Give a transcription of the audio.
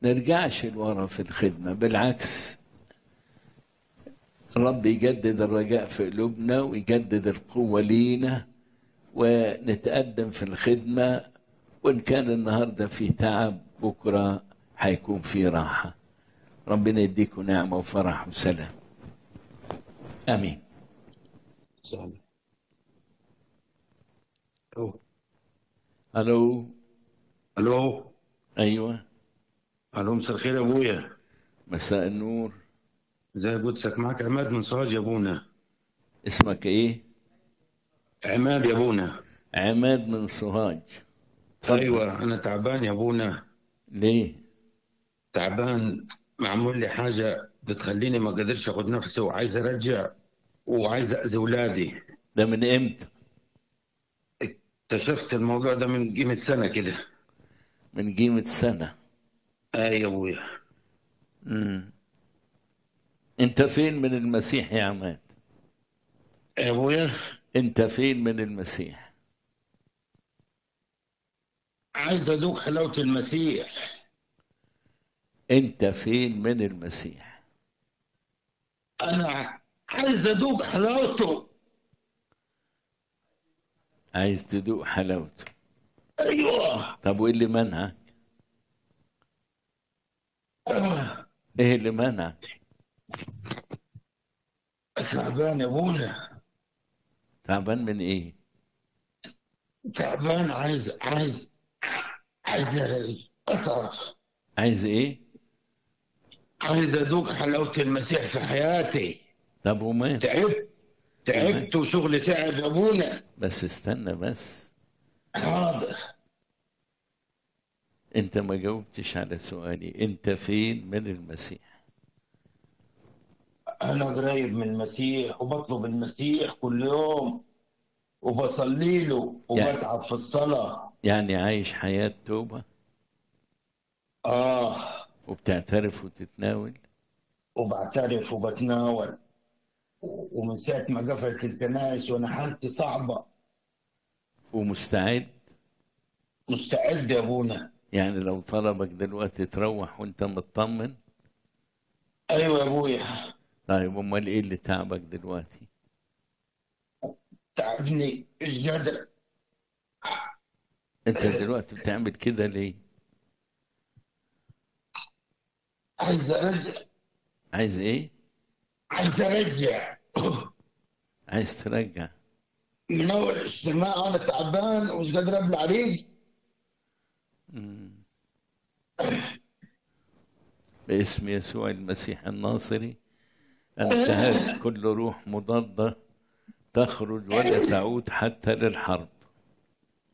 نرجعش لورا في الخدمة بالعكس الرب يجدد الرجاء في قلوبنا ويجدد القوة لينا ونتقدم في الخدمة وإن كان النهاردة في تعب بكرة هيكون في راحة ربنا يديكم نعمة وفرح وسلام آمين سهل ألو ألو ألو أيوة ألو مساء الخير يا أبويا مساء النور زي قدسك معك عماد من سوهاج يا أبونا اسمك إيه؟ عماد يا أبونا عماد من سوهاج اتفضل. أيوة أنا تعبان يا أبونا ليه؟ تعبان معمول لي حاجة بتخليني ما قادرش أخد نفسي وعايز أرجع وعايز أذي أولادي ده من إمتى؟ اكتشفت الموضوع ده من قيمة سنة كده من قيمة سنة أي يا أبويا مم. أنت فين من المسيح يا عماد؟ يا أبويا أنت فين من المسيح؟ عايز أذوق حلاوة المسيح أنت فين من المسيح؟ أنا عايز أذوق حلاوته عايز تدوق حلاوته أيوة طب وإيه اللي منعك؟ آه. إيه اللي منعك؟ تعبان يا أبونا تعبان من إيه؟ تعبان عايز عايز عايز أتعرف عايز إيه؟ عايز أذوق حلاوة المسيح في حياتي طب ومال؟ تعبت تعبت وشغلي تعب يا أبونا بس استنى بس حاضر أنت ما جاوبتش على سؤالي أنت فين من المسيح؟ أنا قريب من المسيح وبطلب المسيح كل يوم وبصلي له وبتعب في الصلاة يعني عايش حياة توبة آه وبتعترف وتتناول وبعترف وبتناول ومن ساعة ما قفلت الكنائس وأنا حالتي صعبة ومستعد مستعد يا أبونا يعني لو طلبك دلوقتي تروح وانت مطمن أيوة يا أبويا طيب امال ايه اللي تعبك دلوقتي تعبني مش قادر انت دلوقتي بتعمل كده ليه عايز أرجع عايز ايه عايز أرجع عايز ترجع من أول اجتماع أنا تعبان ومش قادر أبلع ريقي مم. باسم يسوع المسيح الناصري انتهت كل روح مضادة تخرج ولا تعود حتى للحرب